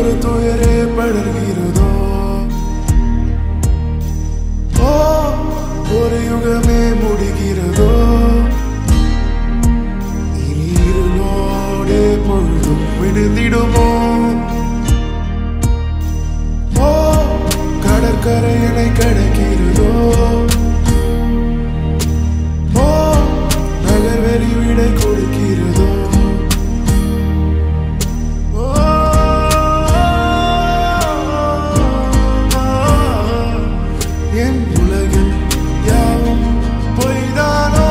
ஒரு துயரே படர்கிறதோ ஓ ஒரு யுகமே முடிகிறதோ இனி இருளோடே பொழுதும் விழுந்திடுமோ ஓ கடற்கரையனை கடக்கிறதோ ஓ நகர்வெளி விடை கொடுக்கிறதோ ஓ, என் உலகில் யாவும் பொய்தானோ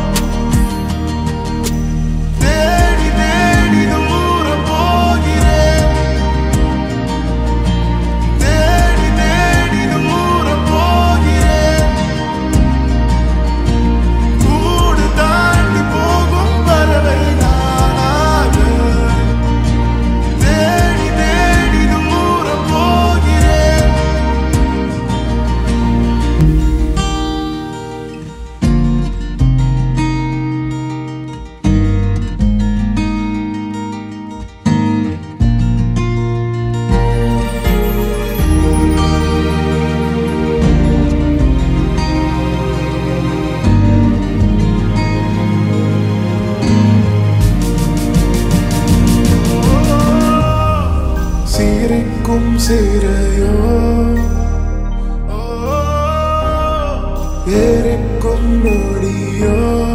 தேடி தேடி தூரம் போகிறேன் தேடி தேடி தூரம் போகிறேன் கூடு தாண்டி போகும் பறவை நானாக தேடி தேடி தூரம் போகிறேன் சீரிக்கும் சீரையோ ஏறிக்கும் நொடியோ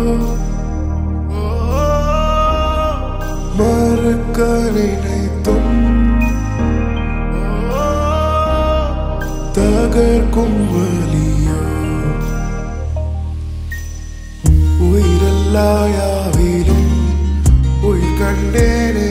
மறுக்க நினைத்தும் தகர்க்கும் வலியோ உயிரல்லாயாவிலும் உயிர் கண்டேனே